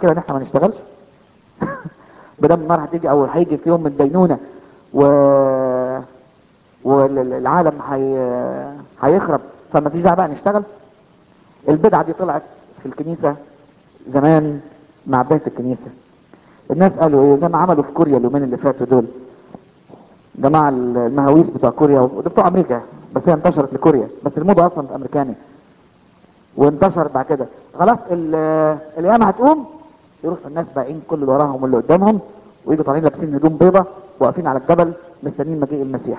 كده ان احنا ما نشتغلش بدل النار هتيجي او هيجي في يوم من الدينونه و والعالم هي... هيخرب فما فيش داعي بقى نشتغل البدعه دي طلعت في الكنيسه زمان مع بدايه الكنيسه الناس قالوا ايه زي ما عملوا في كوريا اليومين اللي فاتوا دول جماعة المهاويس بتوع كوريا وده بتوع امريكا بس هي انتشرت لكوريا بس الموضة اصلا في امريكاني وانتشرت بعد كده خلاص ال- القيامة هتقوم يروح الناس بايعين كل اللي وراهم واللي قدامهم ويجوا طالعين لابسين هدوم بيضة واقفين على الجبل مستنيين مجيء المسيح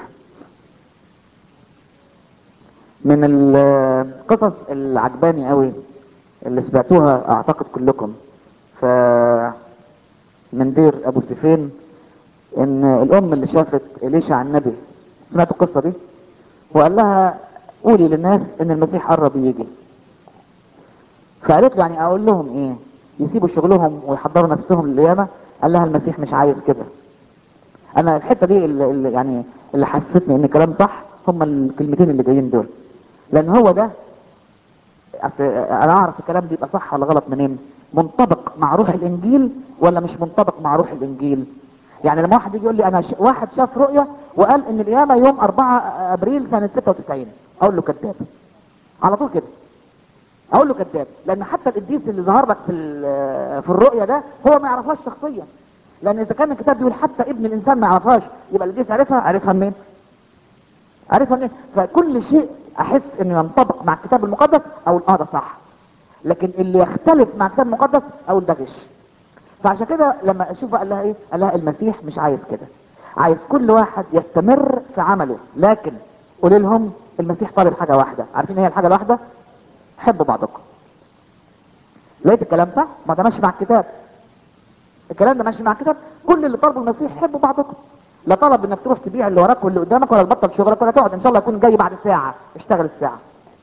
من القصص اللي عجباني قوي اللي سمعتوها اعتقد كلكم ف من دير ابو سيفين ان الام اللي شافت اليشع النبي سمعتوا القصه دي وقال لها قولي للناس ان المسيح قرب يجي فقالت له يعني اقول لهم ايه يسيبوا شغلهم ويحضروا نفسهم للقيامه قال لها المسيح مش عايز كده انا الحته دي اللي اللي يعني اللي حسستني ان الكلام صح هم الكلمتين اللي جايين دول لان هو ده أصل انا اعرف الكلام ده يبقى صح ولا غلط منين منطبق مع روح الانجيل ولا مش منطبق مع روح الانجيل يعني لما واحد يجي يقول لي انا ش... واحد شاف رؤية وقال ان القيامة يوم 4 ابريل سنة 96 اقول له كذاب على طول كده اقول له كذاب لان حتى القديس اللي ظهر لك في ال- في الرؤية ده هو ما يعرفهاش شخصيا لان اذا كان الكتاب بيقول حتى ابن الانسان ما يعرفهاش يبقى القديس عرفها عرفها منين عرفها منين فكل شيء احس انه ينطبق مع الكتاب المقدس او اه ده صح لكن اللي يختلف مع الكتاب المقدس اقول ده غش فعشان كده لما اشوف قال لها ايه قال لها المسيح مش عايز كده عايز كل واحد يستمر في عمله لكن قول لهم المسيح طالب حاجه واحده عارفين ايه هي الحاجه الواحده حبوا بعضكم لقيت الكلام صح ما ده ماشي مع الكتاب الكلام ده ماشي مع الكتاب كل اللي طلبه المسيح حبوا بعضكم لا طلب انك تروح تبيع اللي وراك واللي قدامك ولا تبطل شغلك ولا تقعد ان شاء الله يكون جاي بعد ساعه اشتغل الساعه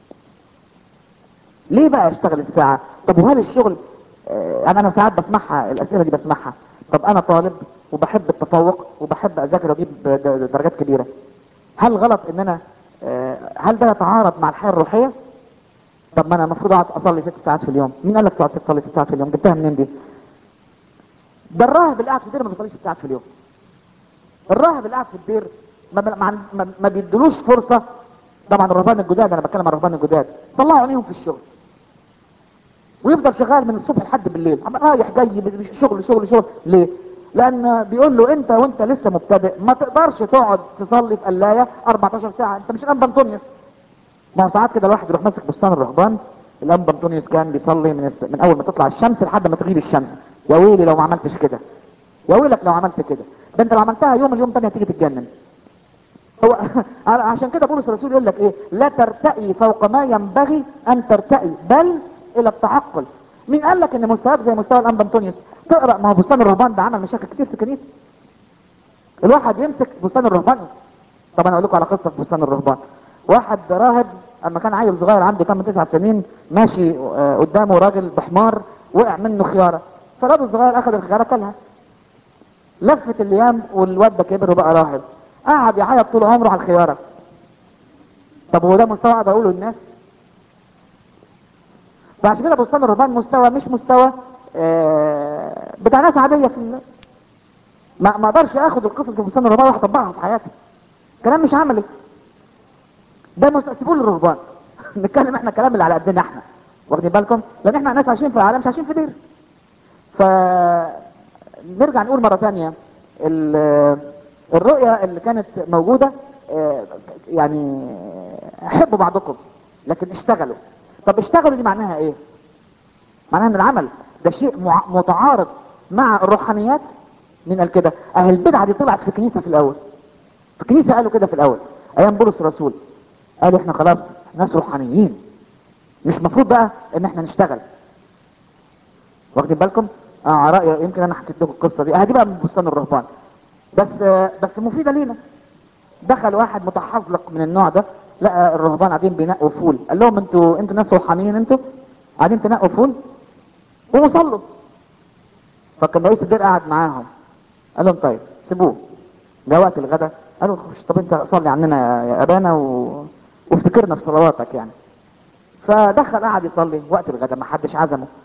ليه بقى اشتغل الساعة طب وهل الشغل اه انا انا ساعات بسمعها الاسئلة دي بسمعها طب انا طالب وبحب التفوق وبحب اذاكر واجيب د- د- درجات كبيرة هل غلط ان انا اه هل ده يتعارض مع الحياة الروحية طب ما انا المفروض اقعد اصلي ست ساعات في اليوم مين قال لك تقعد تصلي ست ساعات في اليوم جبتها منين دي ده الراهب اللي قاعد في الدير ما بيصليش ست ساعات في اليوم الراهب اللي قاعد في الدير ما, ما, ما, ما بيدلوش فرصة طبعا الرهبان الجداد انا بتكلم عن الرهبان الجداد طلعوا عينيهم في الشغل ويفضل شغال من الصبح لحد بالليل عم رايح جاي شغل شغل شغل ليه لان بيقول له انت وانت لسه مبتدئ ما تقدرش تقعد تصلي في قلايه 14 ساعه انت مش الانبا انطونيوس ما هو ساعات كده الواحد يروح ماسك بستان الرهبان الانبا انطونيوس كان بيصلي من, است... من اول ما تطلع الشمس لحد ما تغيب الشمس يا ويلي لو ما عملتش كده يا ويلك لو عملت كده ده انت لو عملتها يوم اليوم تاني هتيجي تتجنن هو عشان كده بولس الرسول يقول لك ايه لا ترتقي فوق ما ينبغي ان ترتقي بل الى التعقل مين قال لك ان مستواك زي مستوى الانبا انطونيوس تقرا ما هو بستان الرهبان ده عمل مشاكل كتير في الكنيسه الواحد يمسك بستان الرهبان طب انا اقول لكم على قصه في بستان الرهبان واحد راهب اما كان عيل صغير عنده 8 9 سنين ماشي آه، قدامه راجل بحمار وقع منه خياره فالراجل الصغير اخذ الخياره كلها لفت الايام والواد ده كبر وبقى راهب قعد يعيط طول عمره على الخياره طب هو ده مستوى اقدر اقوله للناس فعشان كده بستان الرهبان مستوى مش مستوى آه، بتاع ناس عاديه في ال- ما ما اقدرش اخد القصص في بستان الرهبان واطبقها في حياتي كلام مش عملي ده مست... سيبوه للرهبان نتكلم احنا الكلام اللي على قدنا احنا واخدين بالكم لان احنا ناس عايشين في العالم مش عايشين في دير ف نرجع نقول مرة ثانية ال- الرؤية اللي كانت موجودة آه، يعني حبوا بعضكم لكن اشتغلوا طب اشتغلوا دي معناها ايه معناها ان العمل ده شيء مع- متعارض مع الروحانيات مين قال كده اهل البدعة دي طلعت في الكنيسة في الاول في الكنيسة قالوا كده في الاول ايام بولس الرسول قالوا احنا خلاص ناس روحانيين مش مفروض بقى ان احنا نشتغل واخدين بالكم اه على رأي يمكن انا حكيت لكم القصه دي اه دي بقى من بستان الرهبان بس آه بس مفيده لينا دخل واحد متحذلق من النوع ده لقى الرهبان قاعدين بينقوا فول قال لهم انتوا انتوا ناس روحانيين انتوا قاعدين تنقوا فول قوموا صلوا فكان رئيس الدير قاعد معاهم قال لهم طيب سيبوه ده وقت الغداء قالوا خش طب انت صلي عننا يا ابانا و... وافتكرنا في صلواتك يعني فدخل قعد يصلي وقت الغداء ما حدش عزمه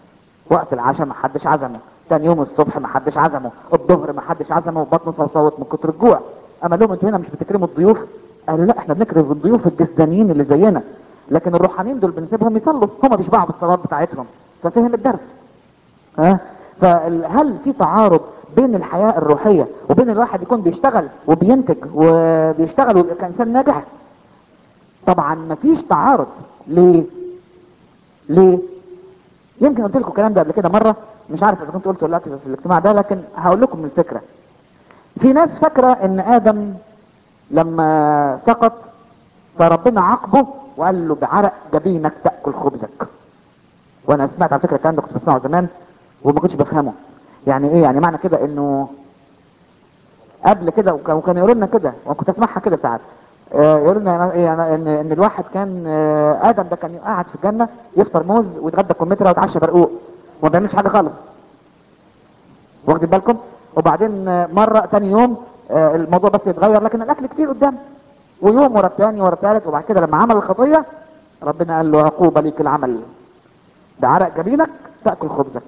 وقت العشاء ما حدش عزمه تاني يوم الصبح ما حدش عزمه الظهر ما حدش عزمه وبطنه صوصوت من كتر الجوع اما لهم انتوا هنا مش بتكرموا الضيوف قالوا لا احنا بنكرم الضيوف الجسدانيين اللي زينا لكن الروحانيين دول بنسيبهم يصلوا هم بيشبعوا بالصلاه بتاعتهم ففهم الدرس ها فهل في تعارض بين الحياة الروحية وبين الواحد يكون بيشتغل وبينتج وبيشتغل ويبقى كإنسان ناجح طبعا مفيش تعارض ليه ليه يمكن قلت لكم الكلام ده قبل كده مرة مش عارف اذا كنت قلت ولا لا في الاجتماع ده لكن هقول لكم الفكرة في ناس فاكرة ان ادم لما سقط فربنا عاقبه وقال له بعرق جبينك تأكل خبزك وانا سمعت على فكرة الكلام ده كنت بسمعه زمان وما كنتش بفهمه يعني ايه يعني معنى كده انه قبل كده وكان وكان يقولوا لنا كده وكنت اسمعها كده ساعات آه، يقولوا لنا إيه يعني ان ان الواحد كان آه، ادم ده كان قاعد في الجنه يفطر موز ويتغدى كمثرى ويتعشى برقوق وما بيعملش حاجه خالص واخدين بالكم وبعدين آه، مره تاني يوم آه، الموضوع بس يتغير لكن الاكل كتير قدام ويوم ورا الثاني ورا الثالث وبعد كده لما عمل الخطيه ربنا قال له عقوبه ليك العمل بعرق جبينك تاكل خبزك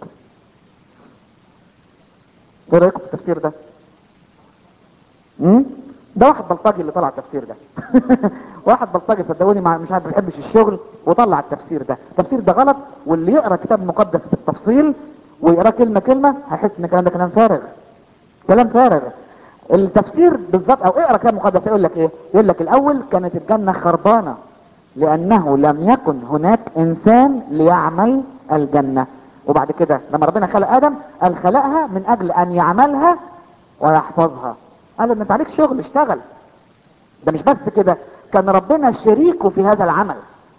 ايه رايكم في التفسير ده امم ده واحد بلطجي اللي طلع التفسير ده واحد بلطجي صدقوني مع مش عارف ما بيحبش الشغل وطلع التفسير ده التفسير ده غلط واللي يقرا كتاب مقدس بالتفصيل ويقرا كلمه كلمه هيحس ان الكلام ده كلام فارغ كلام فارغ التفسير بالظبط او اقرا كلام مقدس يقول لك ايه يقول لك الاول كانت الجنه خربانه لانه لم يكن هناك انسان ليعمل الجنه وبعد كده لما ربنا خلق ادم قال خلقها من اجل ان يعملها ويحفظها قال له انت عليك شغل اشتغل ده مش بس كده كان ربنا شريكه في هذا العمل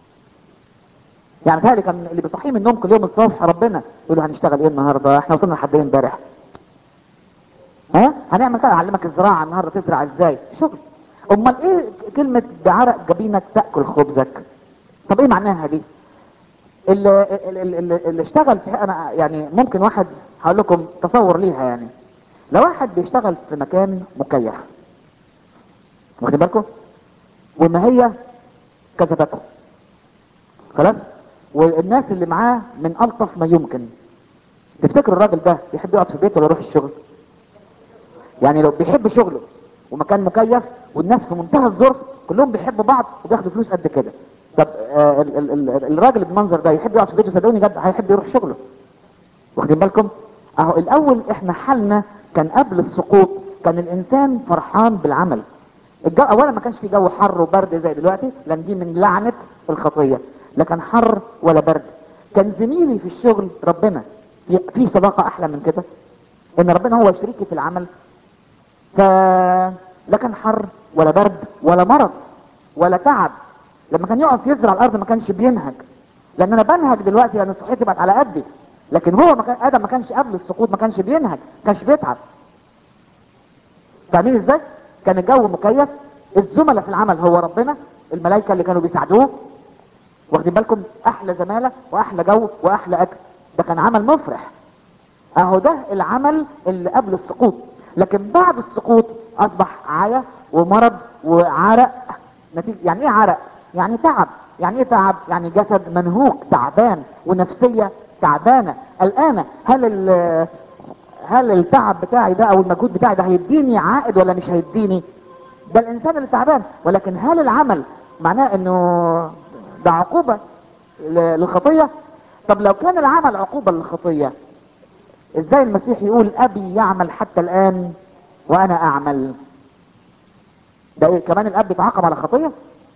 يعني تهيألي كان اللي بيصحيه من النوم كل يوم الصبح ربنا يقول له هنشتغل ايه النهارده احنا وصلنا لحد ايه امبارح ها هنعمل كده اعلمك الزراعه النهارده تزرع ازاي شغل امال ايه كلمه بعرق جبينك تاكل خبزك طب ايه معناها دي اللي, اللي, اللي, اللي اشتغل في انا يعني ممكن واحد هقول لكم تصور ليها يعني لو واحد بيشتغل في مكان مكيف واخدين بالكم وما هي كذبته خلاص والناس اللي معاه من الطف ما يمكن تفتكر الراجل ده يحب يقعد في البيت ولا يروح الشغل يعني لو بيحب شغله ومكان مكيف والناس في منتهى الظرف كلهم بيحبوا بعض وبياخدوا فلوس قد كده طب آه ال ال ال الراجل بالمنظر ده يحب يقعد في بيته صدقوني جد هيحب يروح شغله واخدين بالكم اهو الاول احنا حالنا كان قبل السقوط كان الانسان فرحان بالعمل الجو اولا ما كانش في جو حر وبرد زي دلوقتي لان دي من لعنه الخطيه لا كان حر ولا برد كان زميلي في الشغل ربنا في, في صداقه احلى من كده ان ربنا هو شريكي في العمل ف لا كان حر ولا برد ولا مرض ولا تعب لما كان يقف يزرع الارض ما كانش بينهج لان انا بنهج دلوقتي لان صحتي بقت على قدي لكن هو ما كان ادم ما كانش قبل السقوط ما كانش بينهج ما كانش بيتعب فاهمين ازاي كان الجو مكيف الزملاء في العمل هو ربنا الملائكه اللي كانوا بيساعدوه واخدين بالكم احلى زماله واحلى جو واحلى اكل ده كان عمل مفرح اهو ده العمل اللي قبل السقوط لكن بعد السقوط اصبح عيا ومرض وعرق نتيجة يعني ايه عرق يعني تعب يعني ايه تعب يعني جسد منهوك تعبان ونفسية تعبانة قلقانة هل ال هل التعب بتاعي ده او المجهود بتاعي ده هيديني عائد ولا مش هيديني ده الانسان اللي تعبان ولكن هل العمل معناه انه ده عقوبة للخطية طب لو كان العمل عقوبة للخطية ازاي المسيح يقول ابي يعمل حتى الان وانا اعمل ده إيه كمان الاب بيتعاقب على خطيه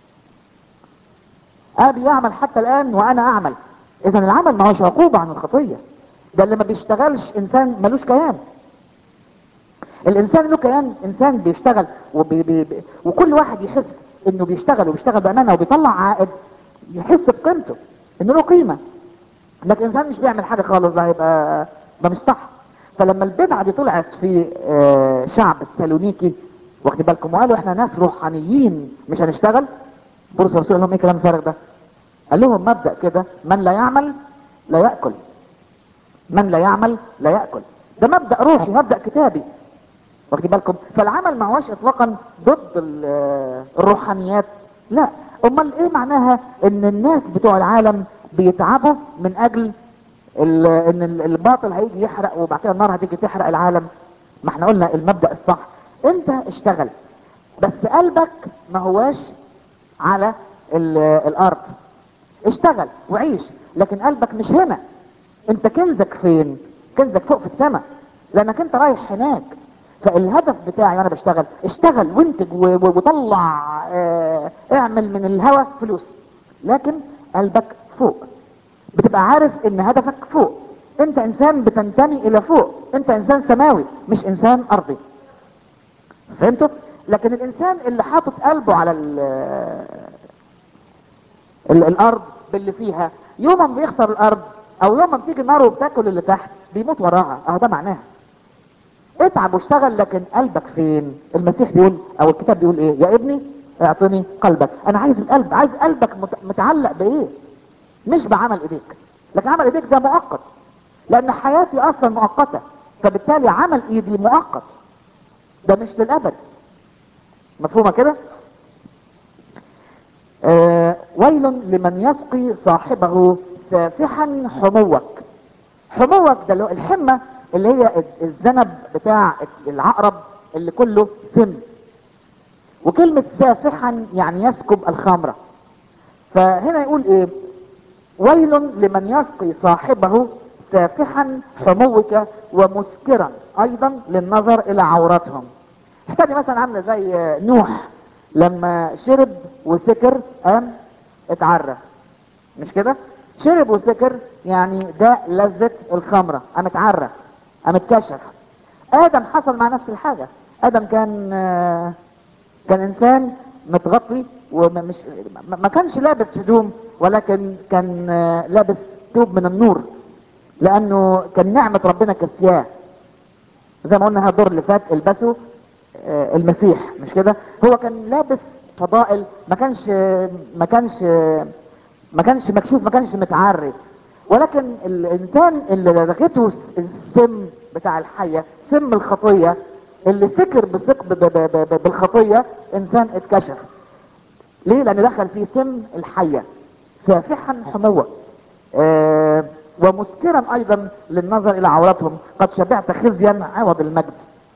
ابي يعمل حتى الان وانا اعمل اذا العمل ما هوش عقوبه عن الخطيه ده اللي ما بيشتغلش انسان ملوش كيان الانسان له كيان انسان بيشتغل وبي بي بي وكل واحد يحس انه بيشتغل وبيشتغل بامانه وبيطلع عائد يحس بقيمته انه له قيمه لكن انسان مش بيعمل حاجه خالص ده هيبقى ده مش صح فلما البدعه دي طلعت في آه شعب السالونيكي واخد بالكم وقالوا احنا ناس روحانيين مش هنشتغل بولس الرسول قال لهم ايه كلام فارغ ده قال لهم مبدا كده من لا يعمل لا ياكل من لا يعمل لا ياكل ده مبدا روحي مبدا كتابي واخد بالكم فالعمل ما هوش اطلاقا ضد الروحانيات لا امال ايه معناها ان الناس بتوع العالم بيتعبوا من اجل ال- ان ال- الباطل هيجي يحرق وبعد كده النار هتيجي تحرق العالم ما احنا قلنا المبدأ الصح انت اشتغل بس قلبك ما هواش على ال- الارض اشتغل وعيش لكن قلبك مش هنا انت كنزك فين كنزك فوق في السماء لانك انت رايح هناك فالهدف بتاعي وانا بشتغل اشتغل وانتج و- و- وطلع اه اعمل من الهوا فلوس لكن قلبك فوق بتبقى عارف ان هدفك فوق انت انسان بتنتمي الى فوق انت انسان سماوي مش انسان ارضي فهمتوا لكن الانسان اللي حاطط قلبه على ال ال الارض باللي فيها يوم ما بيخسر الارض او يوم ما بتيجي النار وبتاكل اللي تحت بيموت وراها اهو ده معناها اتعب واشتغل لكن قلبك فين المسيح بيقول او الكتاب بيقول ايه يا ابني اعطني قلبك انا عايز القلب عايز قلبك مت- متعلق بايه مش بعمل ايديك لكن عمل ايديك ده مؤقت لان حياتي اصلا مؤقتة فبالتالي عمل ايدي مؤقت ده مش للابد مفهومة كده آه ويل لمن يسقي صاحبه سافحا حموك حموك ده اللي هو الحمة اللي هي الذنب بتاع العقرب اللي كله سم وكلمة سافحا يعني يسكب الخمرة فهنا يقول ايه ويل لمن يسقي صاحبه سافحا حموك ومسكرا ايضا للنظر الى عوراتهم الحكايه دي مثلا عامله زي نوح لما شرب وسكر قام اتعرى مش كده شرب وسكر يعني ده لذة الخمرة قام اتعرى قام اتكشف ادم حصل مع نفس الحاجة ادم كان آه، كان انسان متغطي ومش ما ما كانش لابس هدوم ولكن كان آه، لابس ثوب من النور لانه كان نعمة ربنا كسياه زي ما قلنا الدور اللي فات البسوا آه، المسيح مش كده هو كان لابس فضائل ما كانش ما كانش ما كانش مكشوف ما كانش متعري ولكن الانسان اللي لغته السم بتاع الحية سم الخطية اللي سكر بثق ب- ب- ب- ب- بالخطية انسان اتكشف ليه لان دخل فيه سم الحية سافحا حموة آه ومسكرا ايضا للنظر الى عوراتهم قد شبعت خزيا عوض المجد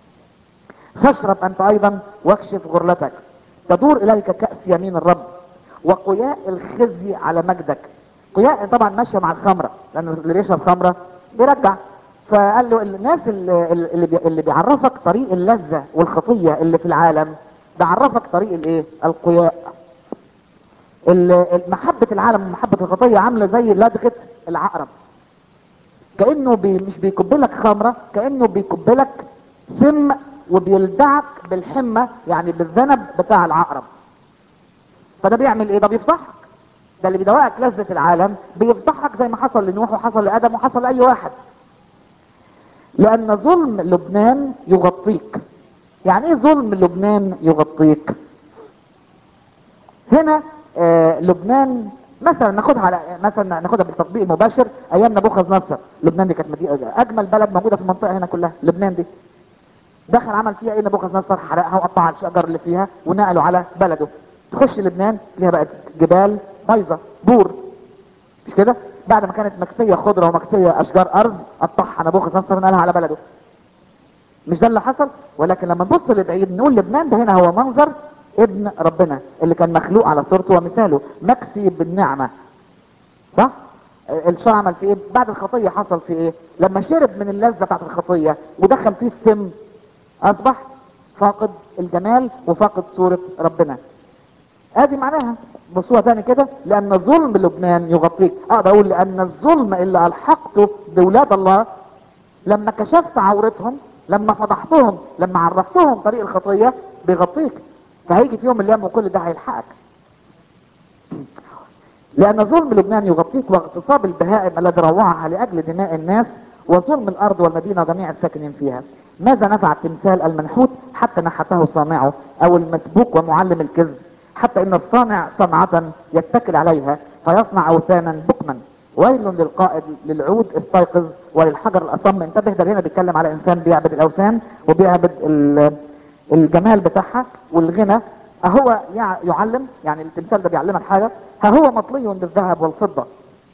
فاشرب انت ايضا واكشف غرلتك تدور اليك كأس يمين الرب وقياء الخزي على مجدك قياء طبعا ماشية مع الخمرة لان اللي بيشرب خمرة بيرجع فقال له الناس اللي, اللي, بي- اللي بيعرفك طريق اللذة والخطية اللي في العالم بيعرفك طريق الايه القياء ال- ال- محبة العالم ومحبة الخطية عاملة زي لدغة العقرب كأنه بي مش بيكبلك خمرة كأنه بيكبلك سم وبيلدعك بالحمة يعني بالذنب بتاع العقرب فده بيعمل ايه ده بيفضحك ده اللي بيدوقك لذة العالم بيفضحك زي ما حصل لنوح وحصل لآدم وحصل لأي واحد لأن ظلم لبنان يغطيك يعني ايه ظلم لبنان يغطيك هنا آه لبنان مثلا ناخدها على مثلا ناخدها بالتطبيق المباشر ايام نبوخذ نصر لبنان دي كانت مدينة اجمل بلد موجوده في المنطقه هنا كلها لبنان دي دخل عمل فيها ايه نبوخذ نصر حرقها وقطع الشجر اللي فيها ونقلوا على بلده تخش لبنان فيها بقت جبال بايظه بور مش كده بعد ما كانت مكسيه خضره ومكسيه اشجار ارض قطعها نبوخذ نصر ونقلها على بلده مش ده اللي حصل ولكن لما نبص لبعيد نقول لبنان ده هنا هو منظر ابن ربنا اللي كان مخلوق على صورته ومثاله مكسي بالنعمة صح الشرع عمل في ايه بعد الخطية حصل في ايه لما شرب من اللذة بتاعت الخطية ودخل فيه السم اصبح فاقد الجمال وفاقد صورة ربنا ادي معناها بصورة تاني كده لان ظلم لبنان يغطيك اقدر اقول لان الظلم اللي الحقته بولاد الله لما كشفت عورتهم لما فضحتهم لما عرفتهم طريق الخطية بيغطيك فهيجي في يوم من الايام وكل ده هيلحقك لان ظلم لبنان يغطيك واغتصاب البهائم الذي روعها لاجل دماء الناس وظلم الارض والمدينة وجميع الساكنين فيها ماذا نفع التمثال المنحوت حتى نحته صانعه او المسبوك ومعلم الكذب حتى ان الصانع صنعة يتكل عليها فيصنع اوثانا بكما ويل للقائد للعود استيقظ وللحجر الاصم انتبه ده هنا بيتكلم على انسان بيعبد الاوثان وبيعبد ال- الجمال بتاعها والغنى اهو يع- يعلم يعني التمثال ده بيعلمك حاجة ها هو مطلي بالذهب والفضة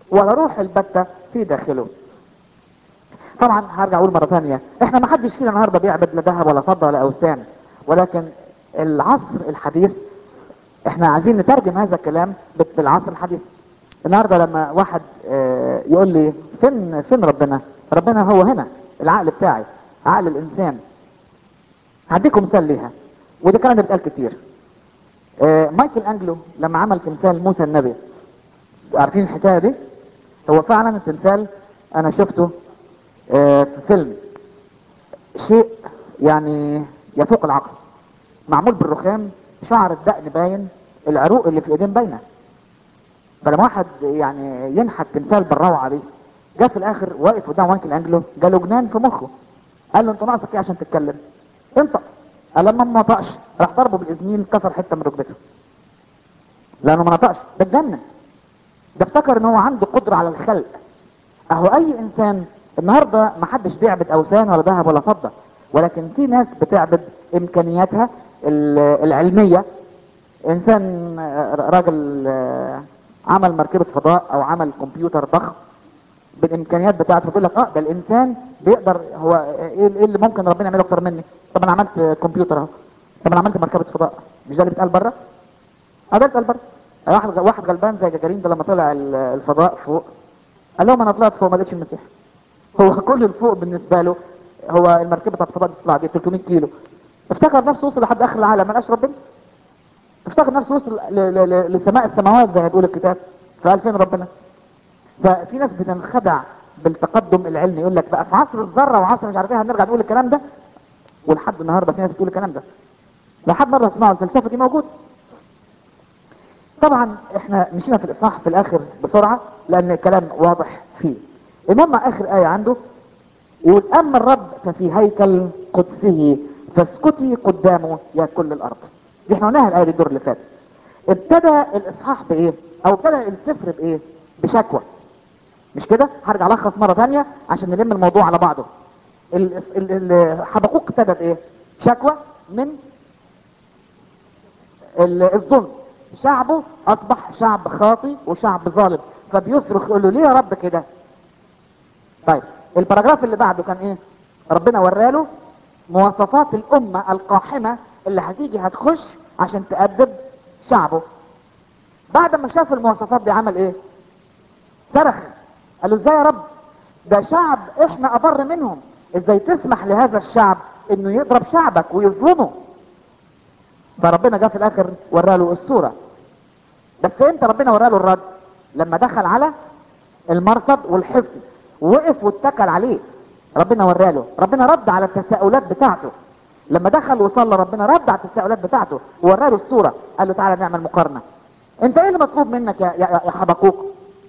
ولا روح البتة في داخله طبعا هرجع اقول مرة ثانية احنا ما حدش فينا النهاردة بيعبد لا ذهب ولا فضة ولا اوثان ولكن العصر الحديث احنا عايزين نترجم هذا الكلام بالعصر الحديث النهارده لما واحد اه يقول لي فين فين ربنا ربنا هو هنا العقل بتاعي عقل الانسان هديكم مثال ليها وده كلام بيتقال كتير اه مايكل انجلو لما عمل تمثال موسى النبي عارفين الحكايه دي هو فعلا التمثال انا شفته اه في فيلم شيء يعني يفوق العقل معمول بالرخام شعر الدقن باين العروق اللي في ايدين باينه فلما واحد يعني ينحت تمثال بالروعه دي جه في الاخر واقف قدام مايكل انجلو جاله جنان في مخه قال له انت ناقصك ايه عشان تتكلم انطق قال لما ما نطقش راح ضربه بالازميل كسر حته من ركبته لانه ما نطقش ده اتجنن ده افتكر ان هو عنده قدره على الخلق اهو اي انسان النهارده ما حدش بيعبد اوثان ولا ذهب ولا فضه ولكن في ناس بتعبد امكانياتها العلميه انسان راجل عمل مركبة فضاء او عمل كمبيوتر ضخم بالامكانيات بتاعته بيقول لك اه ده الانسان بيقدر هو ايه اللي ممكن ربنا يعمله اكتر مني طب انا عملت كمبيوتر اهو طب انا عملت مركبة فضاء مش ده اللي بيتقال بره اه ده بيتقال بره واحد واحد غلبان زي جاجارين ده لما طلع الفضاء فوق قال لهم انا طلعت فوق ما لقيتش المسيح هو كل الفوق بالنسبه له هو المركبه بتاعت الفضاء بتطلع دي 300 كيلو افتكر نفسه وصل لحد اخر العالم ما لقاش ربنا افتكر نفسه وصل لسماء السماوات زي ما بيقول الكتاب فقال فين ربنا ففي ناس بتنخدع بالتقدم العلمي يقول لك بقى في عصر الذره وعصر مش عارف ايه هنرجع نقول الكلام ده ولحد النهارده في ناس بتقول الكلام ده لحد مره تسمعوا الفلسفه دي موجود طبعا احنا مشينا في الاصحاح في الاخر بسرعه لان الكلام واضح فيه المهم اخر ايه عنده يقول اما الرب ففي هيكل قدسه فاسكتي قدامه يا كل الارض دي احنا قلناها الايه دي الدور اللي فات ابتدى الاصحاح بايه او ابتدى السفر بايه بشكوى مش كده هرجع الخص مره ثانيه عشان نلم الموضوع على بعضه حبقوق ابتدى بايه شكوى من الظلم شعبه اصبح شعب خاطي وشعب ظالم فبيصرخ يقول له ليه يا رب كده طيب الباراجراف اللي بعده كان ايه ربنا وراله مواصفات الامه القاحمه اللي هتيجي هتخش عشان تأدب شعبه بعد ما شاف المواصفات دي عمل ايه صرخ قال له ازاي يا رب ده شعب احنا ابر منهم ازاي تسمح لهذا الشعب انه يضرب شعبك ويظلمه فربنا جه في الاخر وراله الصورة بس امتى ربنا وراله الرد لما دخل على المرصد والحصن وقف واتكل عليه ربنا وراله ربنا رد على التساؤلات بتاعته لما دخل وصلى ربنا رد على التساؤلات بتاعته ووراله الصورة قال له تعالى نعمل مقارنة انت ايه اللي مطلوب منك يا, يا, يا حبقوق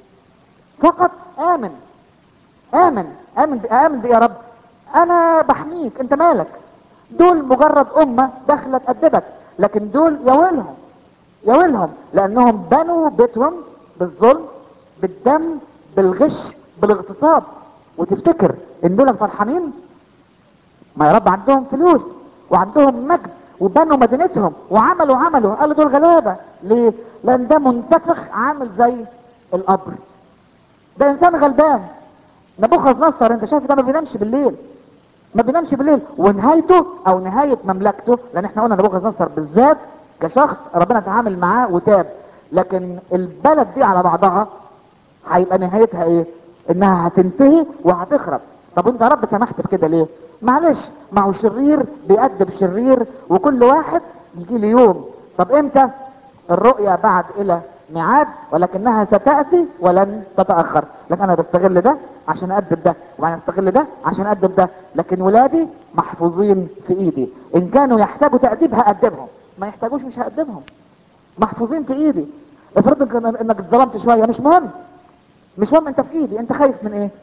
فقط امن امن امن امن يا رب انا بحميك انت مالك دول مجرد امة داخلة تأدبك لكن دول يا ويلهم يا ويلهم لانهم بنوا بيتهم بالظلم بالدم بالغش بالاغتصاب وتفتكر ان دول فرحانين ما يا رب عندهم فلوس وعندهم مجد وبنوا مدينتهم وعملوا عملوا قالوا دول غلابة ليه لان ده منتفخ عامل زي القبر ده انسان غلبان نبوخذ نصر انت شايف ده ما بينامش بالليل ما بينامش بالليل ونهايته او نهاية مملكته لان احنا قلنا نبوخذ نصر بالذات كشخص ربنا تعامل معاه وتاب لكن البلد دي على بعضها هيبقى نهايتها ايه انها هتنتهي وهتخرب طب انت يا رب سمحت بكده ليه معلش ما هو شرير بيأدب شرير وكل واحد يجي له يوم طب امتى الرؤيا بعد الى ميعاد ولكنها ستأتي ولن تتأخر لكن انا بستغل ده عشان أدب ده وانا استغل ده عشان أدب ده لكن ولادي محفوظين في ايدي ان كانوا يحتاجوا تأديب هأدبهم ما يحتاجوش مش هأدبهم محفوظين في ايدي افرض انك اتظلمت شوية مش مهم مش مهم انت في ايدي انت خايف من ايه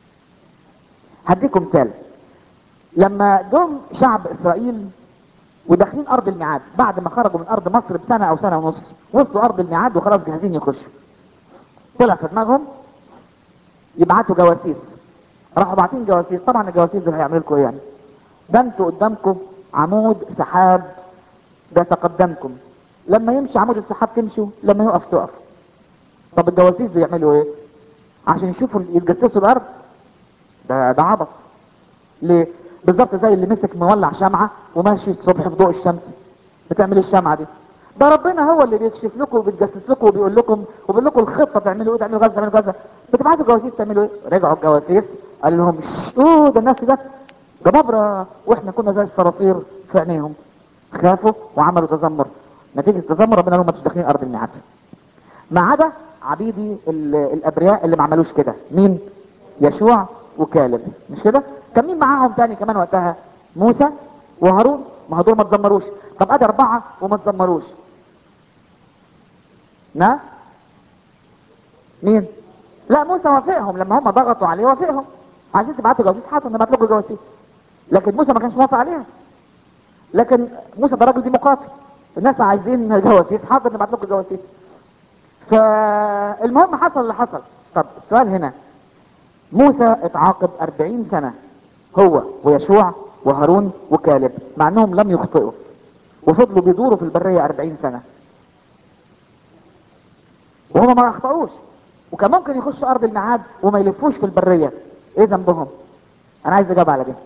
هديكم مثال لما جم شعب اسرائيل وداخلين ارض الميعاد بعد ما خرجوا من ارض مصر بسنة او سنة ونص وصلوا ارض الميعاد وخلاص جاهزين يخشوا طلع في دماغهم يبعتوا جواسيس راحوا باعتين جواسيس طبعا الجواسيس دول هيعملوا لكم ايه يعني ده انتوا قدامكم عمود سحاب ده تقدمكم لما يمشي عمود السحاب تمشوا لما يقف تقف طب الجواسيس دول يعملوا ايه عشان يشوفوا يتجسسوا الارض ده ده عبط ليه بالظبط زي اللي مسك مولع شمعة وماشي الصبح في ضوء الشمس بتعمل ايه الشمعة دي ده ربنا هو اللي بيكشف لكم وبيتجسس لكم وبيقول لكم وبيقول لكم الخطة تعملوا ايه تعملوا كذا تعملوا كذا بتبعتوا الجواسيس تعملوا ايه رجعوا الجواسيس قال لهم "شش، اوه ده الناس ده جبابرة واحنا كنا زي الصراصير في عينيهم خافوا وعملوا تذمر نتيجة التذمر ربنا قال لهم ما انتوش داخلين ارض الميعاد ما عدا عبيدي ال- الابرياء اللي ما عملوش كده مين يشوع وكالب مش كده كان مين معاهم تاني كمان وقتها موسى وهارون ما هدول ما تذمروش طب ادي اربعه وما تذمروش نعم مين لا موسى وافقهم لما هم ضغطوا عليه وافقهم عايزين تبعتوا جواسيس حاضر نبعت لكم جواسيس لكن موسى ما كانش موافق عليها لكن موسى ده راجل ديمقراطي الناس عايزين جواسيس حاضر نبعت لكم جواسيس فالمهم حصل اللي حصل طب السؤال هنا موسى اتعاقب 40 سنة هو ويشوع وهارون وكالب مع انهم لم يخطئوا وفضلوا بيدوروا في البرية 40 سنة وهم ما اخطأوش وكان ممكن يخشوا ارض الميعاد وما يلفوش في البرية ايه ذنبهم انا عايز اجاوب على دي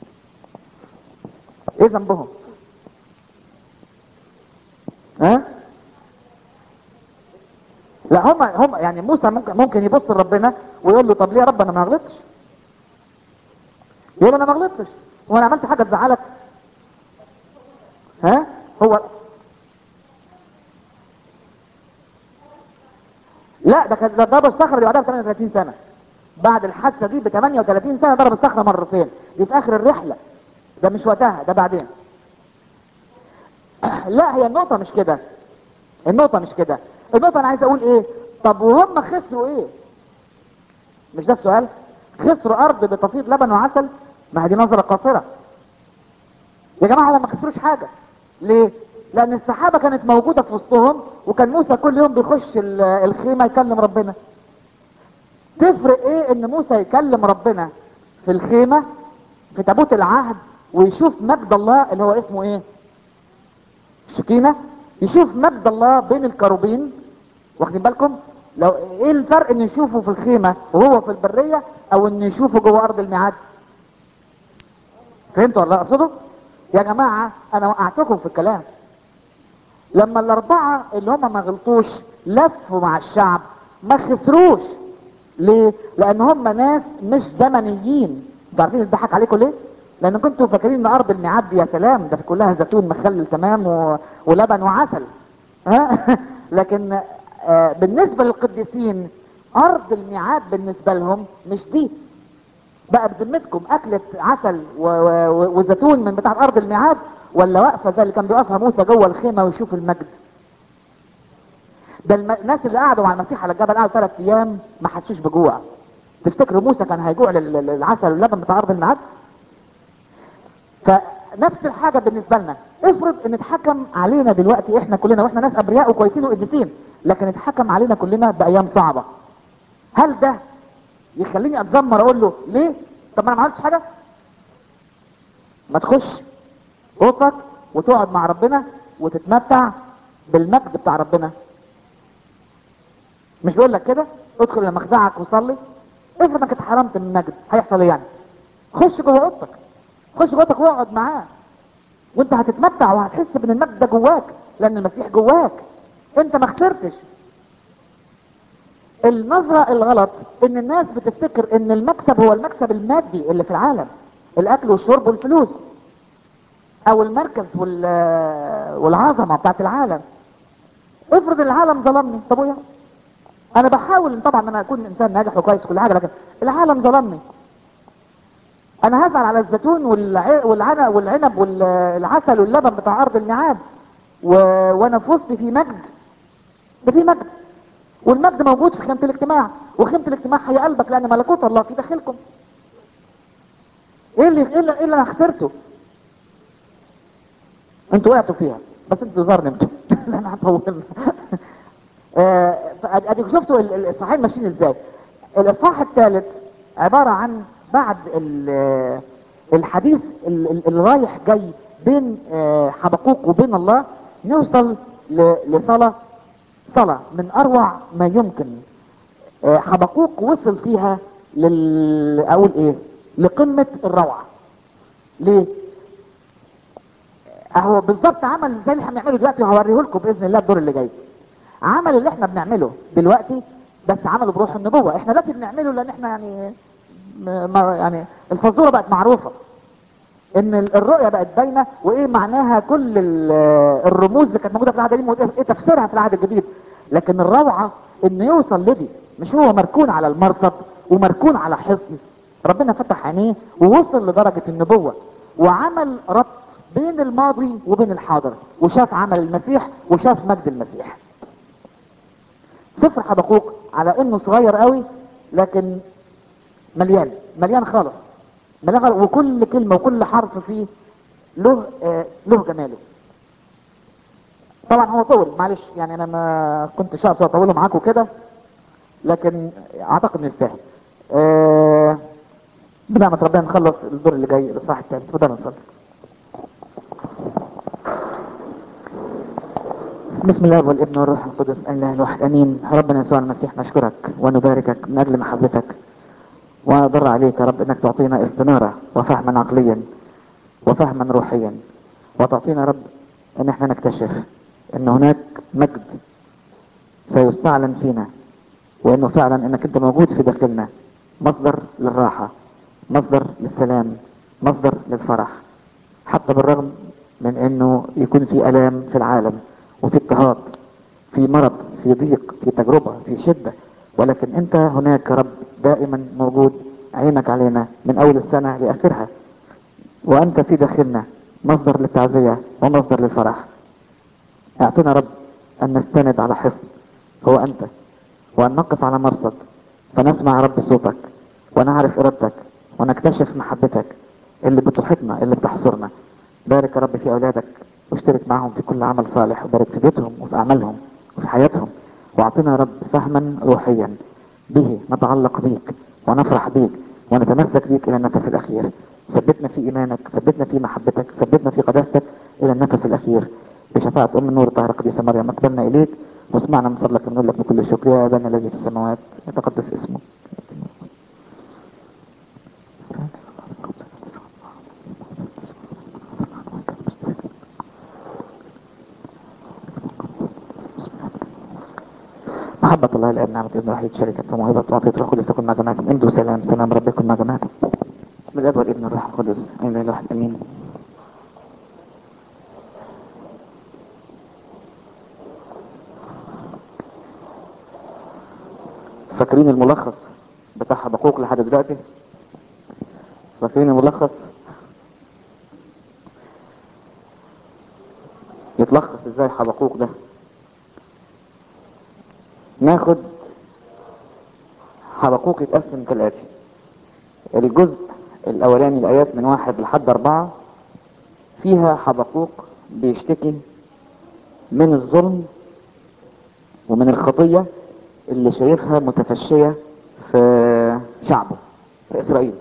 ايه ذنبهم ها لا هم هم يعني موسى ممكن ممكن يبص لربنا ويقول له طب ليه يا رب انا ما غلطتش يقول انا ما غلطتش وانا عملت حاجه تزعلك ها هو لا ده كان ده ضرب الصخره دي بعدها ب 38 سنه بعد الحادثه دي ب 38 سنه ضرب الصخره مرتين دي في اخر الرحله ده مش وقتها ده بعدين لا هي النقطه مش كده النقطه مش كده النقطه انا عايز اقول ايه طب وهم خسروا ايه مش ده السؤال خسروا ارض بتفيض لبن وعسل ما هي دي نظره قاصره يا جماعه هم ما خسروش حاجه ليه لان السحابه كانت موجوده في وسطهم وكان موسى كل يوم بيخش ال- الخيمه يكلم ربنا تفرق ايه ان موسى يكلم ربنا في الخيمه في تابوت العهد ويشوف مجد الله اللي هو اسمه ايه شكينه يشوف مجد الله بين الكروبين واخدين بالكم لو ايه الفرق ان يشوفه في الخيمه وهو في البريه او ان يشوفه جوه ارض الميعاد فهمتوا ولا لا اقصده يا جماعه انا وقعتكم في الكلام لما الاربعه اللي هم ما غلطوش لفوا مع الشعب ما خسروش ليه لان هم ناس مش زمنيين انتوا عارفين الضحك عليكم ليه لان كنتوا فاكرين ان ارض الميعاد دي يا سلام ده في كلها زيتون مخلل تمام و... ولبن وعسل ها لكن آه بالنسبه للقديسين ارض الميعاد بالنسبه لهم مش دي بقى بذمتكم اكلة عسل و... و... وزيتون من بتاع ارض الميعاد ولا واقفه زي اللي كان بيقفها موسى جوه الخيمه ويشوف المجد ده الم... الناس اللي قعدوا مع المسيح على الجبل قعدوا ثلاث ايام ما حسوش بجوع تفتكروا موسى كان هيجوع لل- للعسل واللبن بتاع ارض الميعاد فنفس الحاجه بالنسبه لنا افرض ان اتحكم علينا دلوقتي احنا كلنا واحنا ناس ابرياء وكويسين وقديسين لكن اتحكم علينا كلنا بايام صعبه هل ده يخليني اتذمر اقول له ليه طب ما انا ما عملتش حاجه ما تخش اوضتك وتقعد مع ربنا وتتمتع بالمجد بتاع ربنا مش بيقول لك كده ادخل لمخدعك وصلي افرض انك اتحرمت من المجد هيحصل ايه يعني خش جوه اوضتك خش جوه اوضتك واقعد معاه وانت هتتمتع وهتحس بان المجد ده جواك لان المسيح جواك انت ما خسرتش النظرة الغلط ان الناس بتفتكر ان المكسب هو المكسب المادي اللي في العالم الاكل والشرب والفلوس او المركز وال والعظمة بتاعت العالم افرض العالم ظلمني طب ويا انا بحاول طبعا ان انا اكون انسان ناجح وكويس كل حاجة لكن العالم ظلمني انا هزعل على الزيتون والع... والعنب والعنب والعسل واللبن بتاع ارض الميعاد و... وانا في وسطي في مجد ده في مجد والمجد موجود في خيمة الاجتماع وخيمة الاجتماع هي قلبك لان ملكوت الله في داخلكم ايه اللي ايه اللي, إيه اللي انا خسرته انتوا وقعتوا فيها بس انتوا زار نمتوا انا هطول آه، اديك شفتوا ال- ال- الصحيحين ماشيين ازاي الاصحاح الثالث عبارة عن بعد ال- الحديث ال- ال- اللي رايح جاي بين آه، حبقوق وبين الله نوصل ل- لصلاة صلاة من اروع ما يمكن آه، حبقوق وصل فيها لل اقول ايه لقمة الروعة ليه اهو بالظبط عمل زي اللي احنا بنعمله دلوقتي وهوريه لكم باذن الله الدور اللي جاي عمل اللي احنا بنعمله دلوقتي بس عمله بروح النبوة احنا دلوقتي بنعمله لان احنا يعني م- ما يعني الفزورة بقت معروفة ان ال- الرؤية بقت باينة وايه معناها كل ال- الرموز اللي كانت موجودة في العهد القديم وايه تفسيرها في العهد الجديد لكن الروعة انه يوصل لدي مش هو مركون على المرصد ومركون على حصن ربنا فتح عينيه ووصل لدرجة النبوة وعمل ربط بين الماضي وبين الحاضر وشاف عمل المسيح وشاف مجد المسيح سفر حبقوق على انه صغير قوي لكن مليان مليان خالص مليان خالص وكل كلمة وكل حرف فيه له آه له جماله طبعا هو طول معلش يعني انا ما كنتش اقصد اطوله معاكم كده لكن اعتقد انه يستاهل آه بنعمة ربنا نخلص الدور اللي جاي الاصحاح الثالث اتفضل نصلي بسم الله والابن والروح القدس اله الواحد امين ربنا يسوع المسيح نشكرك ونباركك من اجل محبتك ونضر عليك يا رب انك تعطينا استنارة وفهما عقليا وفهما روحيا وتعطينا يا رب ان احنا نكتشف ان هناك مجد سيستعلن فينا وانه فعلا انك انت موجود في داخلنا مصدر للراحة مصدر للسلام مصدر للفرح حتى بالرغم من انه يكون في الام في العالم وفي اضطهاد في مرض في ضيق في تجربة في شدة ولكن انت هناك يا رب دائما موجود عينك علينا من اول السنة لاخرها وانت في داخلنا مصدر للتعزية ومصدر للفرح اعطنا رب ان نستند على حصن هو انت وان نقف على مرصد فنسمع يا رب صوتك ونعرف ارادتك ونكتشف محبتك اللي بتحيطنا اللي بتحصرنا بارك يا رب في اولادك واشترك معهم في كل عمل صالح وبارك في بيتهم وفي اعمالهم وفي حياتهم واعطنا يا رب فهما روحيا به نتعلق بيك ونفرح بيك ونتمسك بيك الى النفس الاخير ثبتنا في ايمانك ثبتنا في محبتك ثبتنا في قداستك الى النفس الاخير بشفاعة ام النور الطاهرة قديسة مريم اقبلنا اليك واسمعنا من فضلك نقول لك بكل شكر يا ابانا الذي في السماوات يتقدس اسمك محبة الله الآب نعمة ابن الوحيد شركة وموهبة وعطية الروح القدس تكون مع جماعكم امضوا سلام سلام رب يكون مع جماعكم بسم الله والابن والروح القدس امين الواحد امين فاكرين الملخص بتاع حبقوق لحد دلوقتي فاكرين الملخص يتلخص ازاي حبقوق ده ناخد حبقوق يتقسم كالآتي الجزء الأولاني الآيات من واحد لحد أربعة فيها حبقوق بيشتكي من الظلم ومن الخطية اللي شايفها متفشية في شعبه في إسرائيل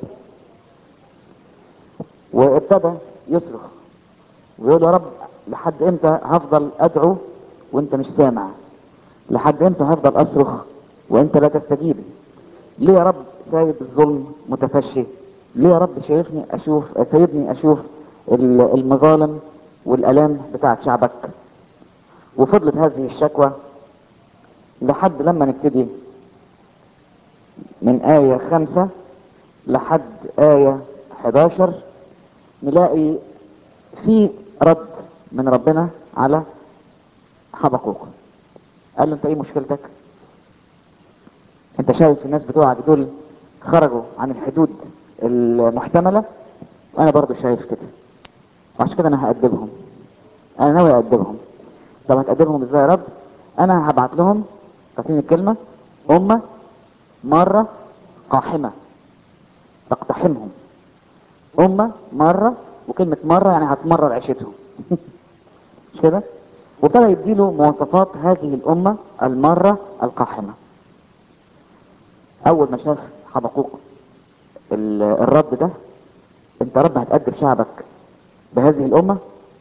وابتدى يصرخ ويقول يا رب لحد امتى هفضل ادعو وانت مش سامع لحد امتى هفضل اصرخ وانت لا تستجيب ليه يا رب سايب الظلم متفشي ليه يا رب شايفني اشوف سايبني اشوف ال- المظالم والالام بتاعت شعبك وفضلت هذه الشكوى لحد لما نبتدي من آية خمسة لحد آية 11 نلاقي في رد من ربنا على حبقوق قال له انت ايه مشكلتك انت شايف الناس بتوعك دول خرجوا عن الحدود المحتملة وانا برضو شايف كده وعشان كده انا هأدبهم انا ناوي أأدبهم طب هتأدبهم ازاي يا رب انا هبعت لهم فاكرين الكلمة أمة مرة قاحمة تقتحمهم أمة مرة وكلمة مرة يعني هتمرر عيشتهم مش كده؟ وابتدى يديله مواصفات هذه الأمة المرة القاحمة أول ما شاف حبقوق ال- الرد ده أنت رب هتأدب شعبك بهذه الأمة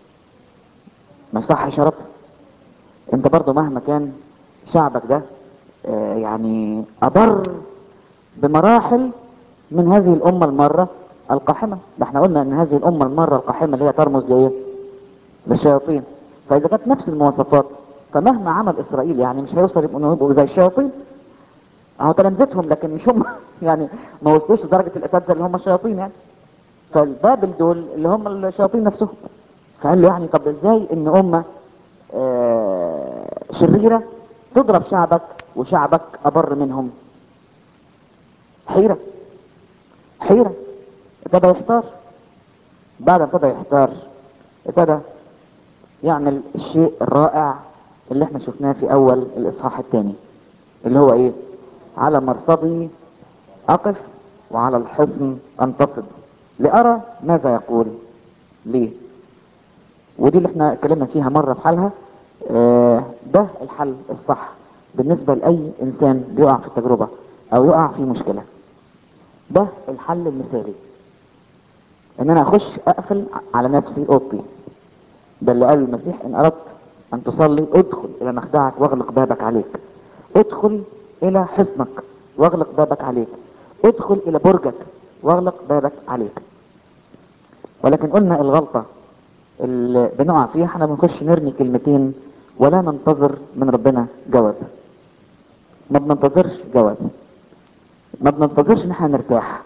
ما يصحش يا رب أنت برضه مهما كان شعبك ده آه، يعني اضر بمراحل من هذه الامه المره القاحمه ده احنا قلنا ان هذه الامه المره القاحمه اللي هي ترمز لايه للشياطين فاذا كانت نفس المواصفات فمهما عمل اسرائيل يعني مش هيوصل يبقوا يبقوا زي الشياطين اهو تلامذتهم لكن مش هم يعني ما وصلوش لدرجه الاساتذه اللي هم الشياطين يعني فالبابل دول اللي هم الشياطين نفسهم فقال له يعني طب ازاي ان امه آه، شريره تضرب شعبك وشعبك ابر منهم حيره حيره ابتدى يحتار بعد ما ابتدى يحتار ابتدى يعمل الشيء الرائع اللي احنا شفناه في اول الاصحاح الثاني اللي هو ايه على مرصدي اقف وعلى الحصن انتصب لارى ماذا يقول ليه ودي اللي احنا اتكلمنا فيها مره في حالها آه، ده الحل الصح بالنسبه لاي انسان بيقع في التجربه او يقع في مشكله ده الحل المثالي ان انا اخش اقفل على نفسي اوضتي ده اللي قال المسيح ان اردت ان تصلي ادخل الى مخدعك واغلق بابك عليك ادخل الى حصنك واغلق بابك عليك ادخل الى برجك واغلق بابك عليك ولكن قلنا الغلطة اللي بنقع فيها احنا بنخش نرمي كلمتين ولا ننتظر من ربنا جواب ما بننتظرش جواب ما بننتظرش ان احنا نرتاح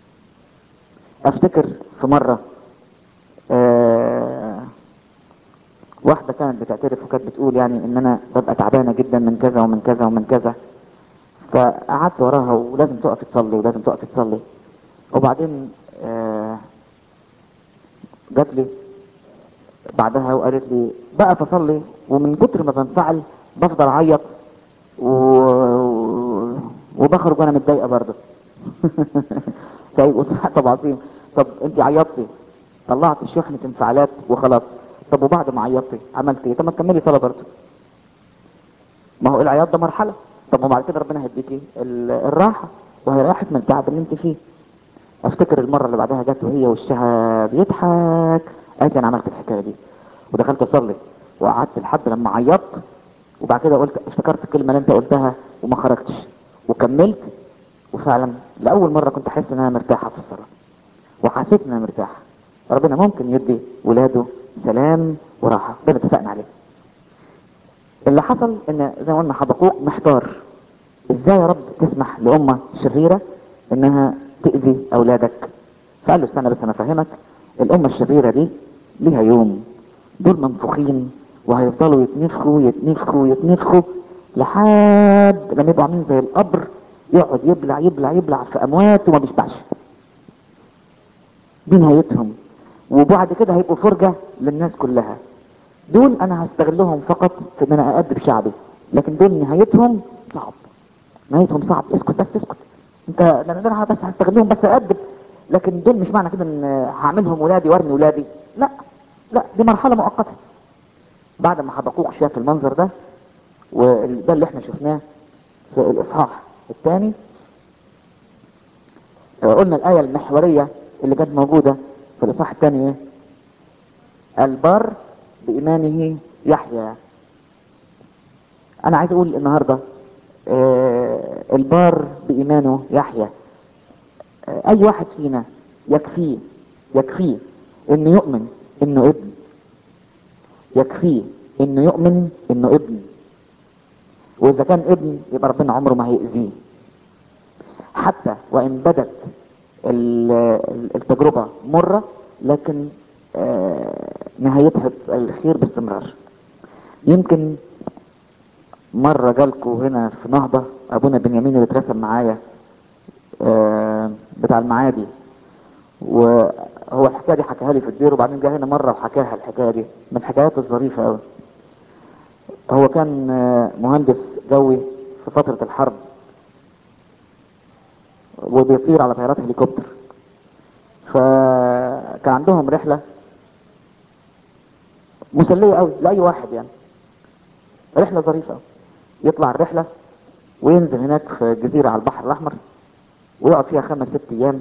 افتكر في مرة آه واحدة كانت بتعترف وكانت بتقول يعني ان انا ببقى تعبانة جدا من كذا ومن كذا ومن كذا فقعدت وراها ولازم تقف تصلي ولازم تقف تصلي وبعدين آه جات لي بعدها وقالت لي بقى فصلي ومن كتر ما بنفعل بفضل اعيط و... وبخرج وانا متضايقه برضه طيب طب عظيم طب انت عيطتي طلعت شحنة انفعالات وخلاص طب وبعد ما عيطتي عملت ايه طب ما تكملي صلاه برضه ما هو العياط ده مرحله طب وبعد كده ربنا هيديكي ال- الراحه وهي راحت من التعب اللي انت فيه افتكر المره اللي بعدها جت وهي وشها بيضحك قالت لي انا عملت الحكايه دي ودخلت اصلي وقعدت لحد لما عيطت وبعد كده قلت افتكرت الكلمه اللي انت قلتها وما خرجتش وكملت وفعلا لاول مره كنت احس ان انا مرتاحه في الصلاه وحسيت ان انا مرتاح ربنا ممكن يدي ولاده سلام وراحه ده اللي اتفقنا عليه اللي حصل ان زي ما قلنا حبقوق محتار ازاي يا رب تسمح لامه شريره انها تاذي اولادك فقال له استنى بس انا افهمك الامه الشريره دي ليها يوم دول منفوخين وهيفضلوا يتنفخوا يتنفخوا يتنفخوا لحد لما يبقوا عاملين زي القبر يقعد يبلع يبلع يبلع في اموات وما بيشبعش دي نهايتهم وبعد كده هيبقوا فرجة للناس كلها دول انا هستغلهم فقط في ان انا اادب شعبي لكن دول نهايتهم صعب نهايتهم صعب اسكت بس اسكت انت ده انا بس هستغلهم بس اادب لكن دول مش معنى كده ان هعملهم ولادي وارمي ولادي لا لا دي مرحلة مؤقتة بعد ما حبقوق شاف المنظر ده وده اللي احنا شفناه في الاصحاح الثاني قلنا الآية المحورية اللي كانت موجودة في الإصحاح الثاني إيه؟ البر بإيمانه يحيا أنا عايز أقول النهاردة آه البار بإيمانه يحيا آه أي واحد فينا يكفيه يكفيه إنه يؤمن إنه ابن يكفيه إنه يؤمن إنه ابن وإذا كان ابن يبقى ربنا عمره ما هيأذيه حتى وإن بدت التجربة مرة لكن آه نهايتها الخير باستمرار يمكن مرة جالكوا هنا في نهضة ابونا بنيامين اللي اترسم معايا آه بتاع المعادي وهو الحكاية دي حكاها لي في الدير وبعدين جه هنا مرة وحكاها الحكاية دي من الحكايات الظريفة قوي هو كان آه مهندس جوي في فترة الحرب وبيطير على طيارات هليكوبتر فكان عندهم رحلة مسلية قوي لأي واحد يعني رحلة ظريفة يطلع الرحلة وينزل هناك في جزيرة على البحر الأحمر ويقعد فيها خمس ست أيام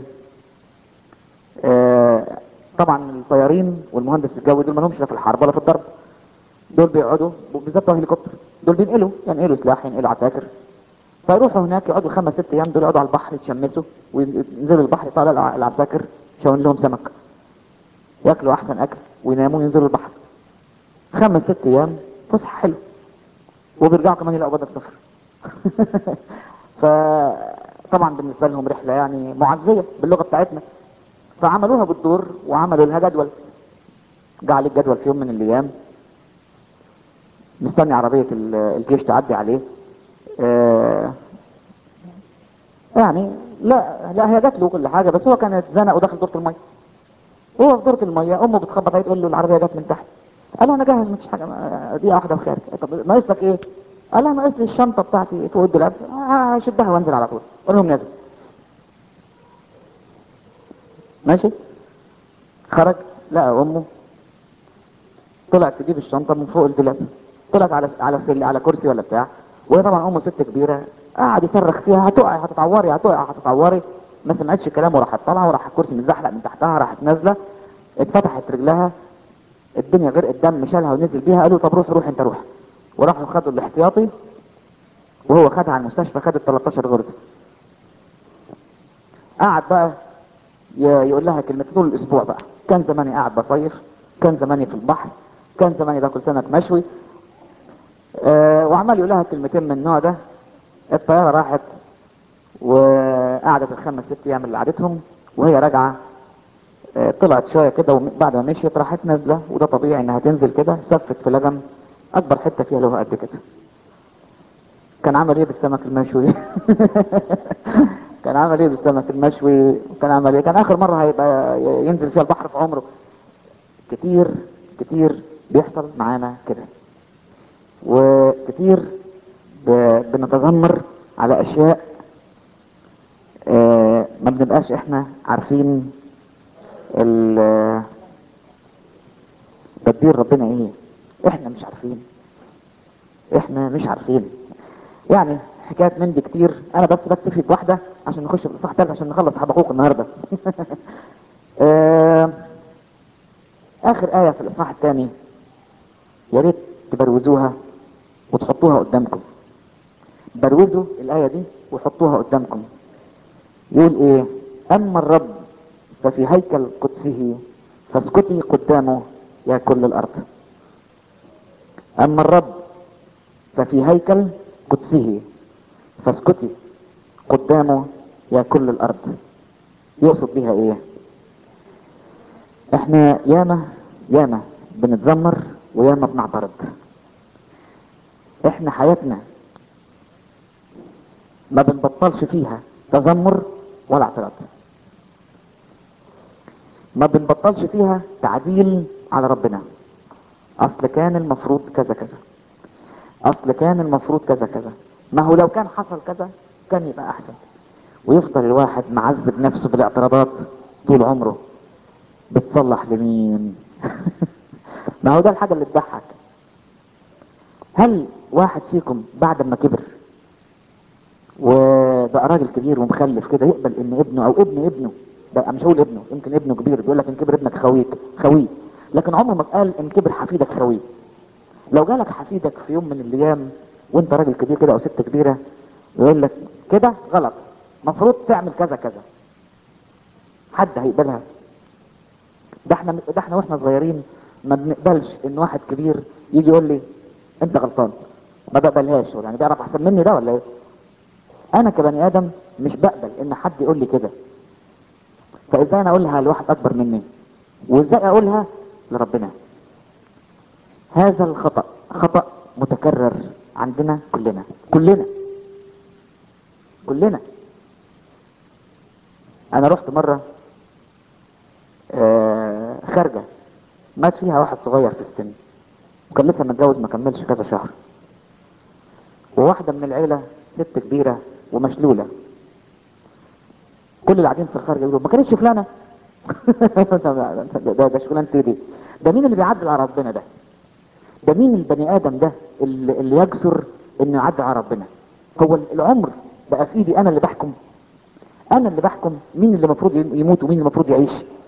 آه طبعا الطيارين والمهندس الجوي دول ما لهمش لا في الحرب ولا في الضرب دول بيقعدوا بالذات بتوع هليكوبتر دول بينقلوا ينقلوا سلاح ينقلوا عساكر فيروحوا هناك يقعدوا خمس ست ايام دول يقعدوا على البحر يتشمسوا وينزلوا البحر يطلعوا الع- العساكر شاون لهم سمك ياكلوا احسن اكل ويناموا ينزلوا البحر خمس ست ايام فسحه حلوه وبيرجعوا كمان يلاقوا بدل صفر فطبعا بالنسبه لهم رحله يعني معزيه باللغه بتاعتنا فعملوها بالدور وعملوا لها جدول جعل الجدول في يوم من الايام مستني عربيه ال- الجيش تعدي عليه آه، يعني لا لا هي جات له كل حاجه بس هو كان اتزنق ودخل دورة الميه هو في دورة الميه امه بتخبط عليه تقول له العربيه جت من تحت قال له انا جاهز مفيش حاجه ما- دقيقه واحده وخارج طب ناقص لك ايه؟ قال لها ناقص لي الشنطه بتاعتي فوق الدولاب آه، هشدها وانزل على طول قول لهم نازل ماشي خرج لقى امه طلعت تجيب الشنطه من فوق الدولاب طلعت على على سل على كرسي ولا بتاع وهي طبعا امه ست كبيره قعد يصرخ فيها هتقعي هتتعوري هتقعي هتتعوري ما سمعتش كلامه راحت طالعه وراح الكرسي متزحلق من تحتها راحت نازله اتفتحت رجلها الدنيا غرقت دم شالها ونزل بيها قالوا طب روح روح انت روح وراحوا خدوا الاحتياطي وهو خدها على المستشفى خدت 13 غرزه قعد بقى ي- يقول لها كلمة طول الاسبوع بقى كان زماني قاعد بصيف كان زماني في البحر كان زماني باكل سمك مشوي آه وعمال يقول لها كلمتين من النوع ده الطيارة راحت وقعدت الخمس ست ايام اللي قعدتهم وهي راجعة آه طلعت شوية كده وبعد ما مشيت راحت نازلة وده طبيعي انها تنزل كده سفت في لجم اكبر حتة فيها له قد كده كان عمل ايه بالسمك المشوي كان عمل ايه بالسمك المشوي كان عمل ايه كان اخر مرة هيبقى ينزل فيها البحر في عمره كتير كتير بيحصل معانا كده وكتير ب- بنتذمر على اشياء آه، ما بنبقاش احنا عارفين ال- تدبير ربنا ايه احنا مش عارفين احنا مش عارفين يعني حكايات من دي كتير انا بس بكتفي بواحده عشان نخش في الاصحاح الثالث عشان نخلص حبقوق النهارده آه، اخر ايه في الاصحاح الثاني يا ريت تبروزوها وتحطوها قدامكم بروزوا الايه دي وحطوها قدامكم يقول ايه اما الرب ففي هيكل قدسه فاسكتي قدامه يا كل الارض اما الرب ففي هيكل قدسه فاسكتي قدامه يا كل الارض يقصد بيها ايه احنا ياما ياما بنتذمر وياما بنعترض احنا حياتنا ما بنبطلش فيها تذمر ولا اعتراض ما بنبطلش فيها تعديل على ربنا اصل كان المفروض كذا كذا اصل كان المفروض كذا كذا ما هو لو كان حصل كذا كان يبقى احسن ويفضل الواحد معذب نفسه بالاعتراضات طول عمره بتصلح لمين ما هو ده الحاجة اللي تضحك هل واحد فيكم بعد ما كبر وبقى راجل كبير ومخلف كده يقبل ان ابنه او ابن ابنه بقى مش هقول ابنه يمكن ابنه كبير بيقول لك ان كبر ابنك خويك خويه لكن عمره ما قال ان كبر حفيدك خويه لو جالك حفيدك في يوم من الايام وانت راجل كبير كده او ست كبيره يقول لك كده غلط مفروض تعمل كذا كذا حد هيقبلها ده احنا ده احنا واحنا صغيرين ما بنقبلش ان واحد كبير يجي يقول لي انت غلطان ما بقبلهاش يعني بيعرف احسن مني ده ولا ايه انا كبني ادم مش بقبل ان حد يقول لي كده فازاي انا اقولها لواحد اكبر مني وازاي اقولها لربنا هذا الخطأ خطأ متكرر عندنا كلنا كلنا كلنا انا رحت مرة آه، خارجة مات فيها واحد صغير في السن وكان لسه متجوز ما كملش كذا شهر وواحدة من العيلة ست كبيرة ومشلولة كل اللي قاعدين في الخارج يقولوا ما كانتش فلانة ده, ده, ده شغلانتي دي ده مين اللي بيعدل على ربنا ده ده مين البني ادم ده اللي, اللي يجسر انه يعدي على ربنا هو العمر بقى في ايدي انا اللي بحكم انا اللي بحكم مين اللي المفروض يموت ومين اللي المفروض يعيش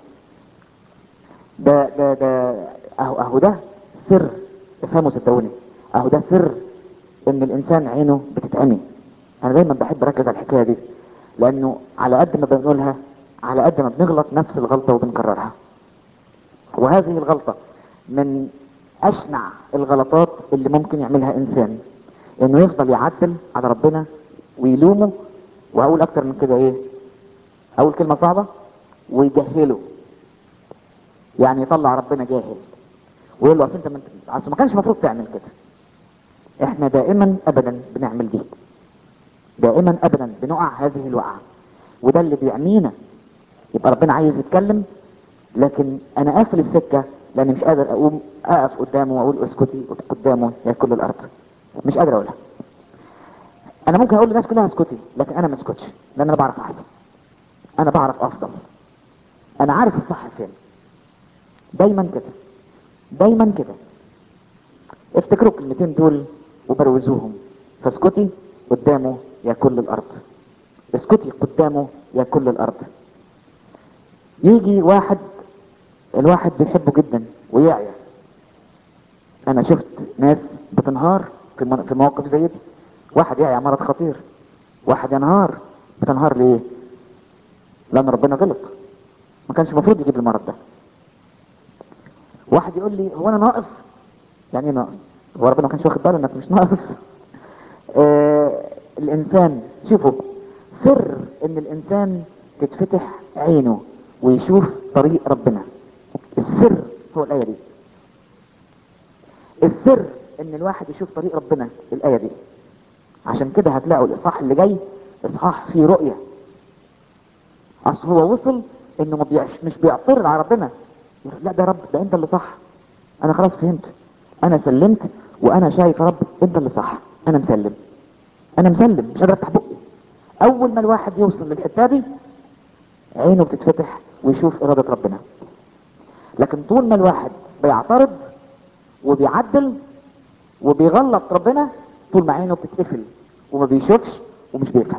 ده ده ده اهو اهو ده سر افهموا صدقوني اهو ده سر ان الانسان عينه بتتعمي انا دايما بحب اركز على الحكايه دي لانه على قد ما بنقولها على قد ما بنغلط نفس الغلطه وبنكررها وهذه الغلطه من اشنع الغلطات اللي ممكن يعملها انسان انه يفضل يعدل على ربنا ويلومه واقول اكتر من كده ايه اقول كلمه صعبه ويجهله يعني يطلع ربنا جاهل ويقول له اصل انت من... اصل ما كانش المفروض تعمل كده احنا دائما ابدا بنعمل دي دائما ابدا بنقع هذه الوقعه وده اللي بيعنينا يبقى ربنا عايز يتكلم لكن انا قافل السكه لاني مش قادر اقوم اقف قدامه واقول اسكتي قدامه يا كل الارض مش قادر اقولها انا ممكن اقول للناس كلها اسكتي لكن انا ما اسكتش لان انا بعرف احسن انا بعرف افضل انا عارف الصح فين دايما كده دايما كده افتكروا الكلمتين دول وبروزوهم فاسكتي قدامه يا كل الارض اسكتي قدامه يا كل الارض يجي واحد الواحد بيحبه جدا ويعيا انا شفت ناس بتنهار في من- في مواقف زي دي واحد يعيا مرض خطير واحد ينهار بتنهار ليه لان ربنا غلط ما كانش المفروض يجيب المرض ده واحد يقول لي هو انا ناقص يعني ايه ناقص هو ربنا ما كانش واخد باله انك مش ناقص آه الانسان شوفوا سر ان الانسان تتفتح عينه ويشوف طريق ربنا السر هو الايه دي السر ان الواحد يشوف طريق ربنا الايه دي عشان كده هتلاقوا الاصحاح اللي جاي اصحاح فيه رؤيه اصل هو وصل انه ما بيعش مش بيعترض على ربنا يقول لا ده يا رب ده انت اللي صح انا خلاص فهمت انا سلمت وانا شايف يا رب انت اللي صح انا مسلم انا مسلم مش قادر افتح بقي اول ما الواحد يوصل للحته دي عينه بتتفتح ويشوف اراده ربنا لكن طول ما الواحد بيعترض وبيعدل وبيغلط ربنا طول ما عينه بتتقفل وما بيشوفش ومش بيفهم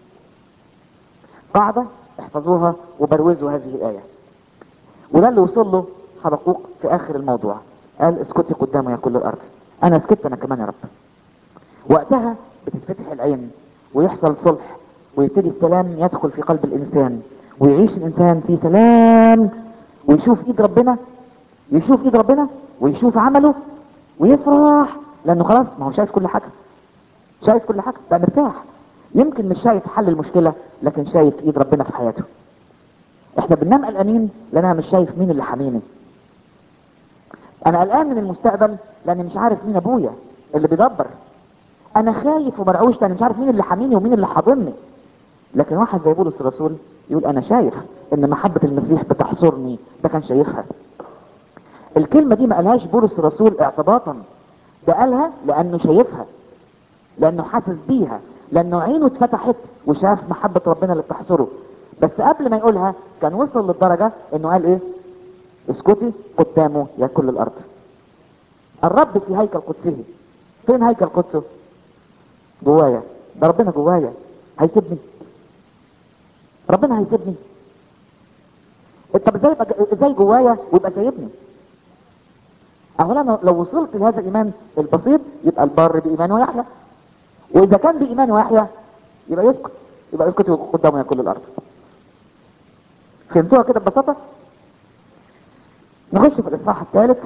قاعدة احفظوها وبروزوا هذه الآية وده اللي وصل له حبقوق في آخر الموضوع قال اسكتي قدامه يا كل الأرض أنا سكت أنا كمان يا رب وقتها بتتفتح العين ويحصل صلح ويبتدي السلام يدخل في قلب الإنسان ويعيش الإنسان في سلام ويشوف إيد ربنا يشوف إيد ربنا ويشوف عمله ويفرح لأنه خلاص ما هو شايف كل حاجة شايف كل حاجة بقى مرتاح يمكن مش شايف حل المشكلة لكن شايف ايد ربنا في حياته احنا بننام قلقانين لان انا مش شايف مين اللي حاميني انا قلقان من المستقبل لاني مش عارف مين ابويا اللي بيدبر انا خايف ومرعوش لاني مش عارف مين اللي حاميني ومين اللي حاضني لكن واحد زي بولس الرسول يقول انا شايف ان محبة المسيح بتحصرني ده كان شايفها الكلمة دي ما قالهاش بولس الرسول اعتباطا ده قالها لانه شايفها لانه حاسس بيها لانه عينه اتفتحت وشاف محبة ربنا اللي بتحصره بس قبل ما يقولها كان وصل للدرجة انه قال ايه اسكتي قدامه يا كل الارض الرب في هيكل قدسه فين هيكل قدسه جوايا ده ربنا جوايا هيسيبني ربنا هيسيبني طب ازاي يبقى- ازاي جوايا ويبقى سايبني اولا أنا لو وصلت لهذا الايمان البسيط يبقى البر بايمانه يحيى واذا كان بايمانه يحيى يبقى يسكت يبقى يسكت قدامه يا كل الارض فهمتوها كده ببساطه نخش في الاصحاح الثالث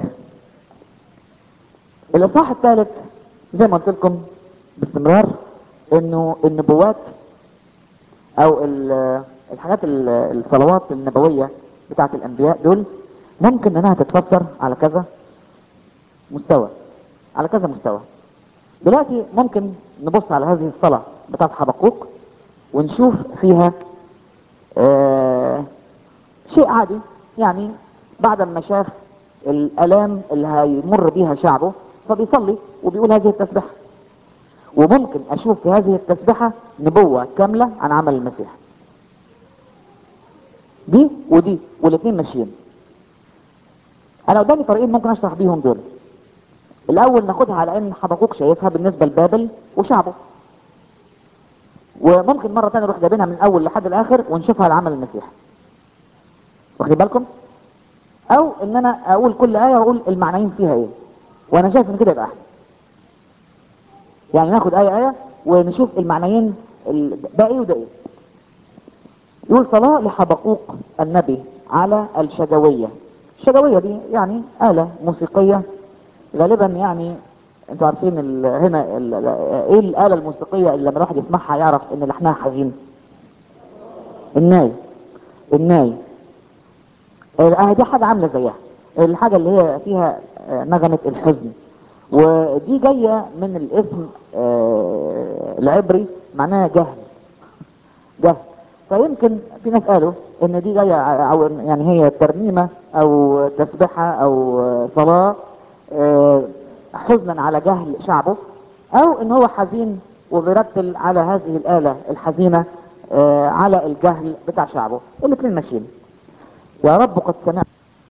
الاصحاح الثالث زي ما قلت لكم باستمرار انه النبوات او ال- الحاجات ال- الصلوات النبويه بتاعت الانبياء دول ممكن انها تتفسر على كذا مستوى على كذا مستوى دلوقتي ممكن نبص على هذه الصلاة بتاعت حبقوق ونشوف فيها آه شيء عادي يعني بعد ما شاف الالام اللي هيمر بيها شعبه فبيصلي وبيقول هذه التسبيحة وممكن اشوف في هذه التسبيحة نبوة كاملة عن عمل المسيح دي ودي والاثنين ماشيين انا قدامي طريقين ممكن اشرح بيهم دول الاول ناخدها على ان حبقوق شايفها بالنسبة لبابل وشعبه وممكن مرة تانية نروح جايبينها من الاول لحد الاخر ونشوفها على عمل المسيح واخدين بالكم او ان انا اقول كل ايه واقول المعنيين فيها ايه وانا شايف ان كده يبقى احسن يعني ناخد ايه ايه ونشوف المعنيين ال- ده ايه وده ايه يقول صلاة لحبقوق النبي على الشجوية الشجوية دي يعني آلة موسيقية غالبا يعني انتوا عارفين ال هنا ال ايه الآلة الموسيقية اللي لما الواحد يسمعها يعرف ان لحنها حزين الناي الناي اه دي حاجة عاملة زيها الحاجة اللي هي فيها آه، نغمة الحزن ودي جاية من الاسم آه، العبري معناها جهل جهل فيمكن في ناس قالوا ان دي جايه ع- أو يعني هي ترنيمه او تسبحه او آه، صلاه آه، حزنا على جهل شعبه او ان هو حزين وبيرتل على هذه الاله الحزينه آه، على الجهل بتاع شعبه الاثنين ماشيين يا رب قد سمعت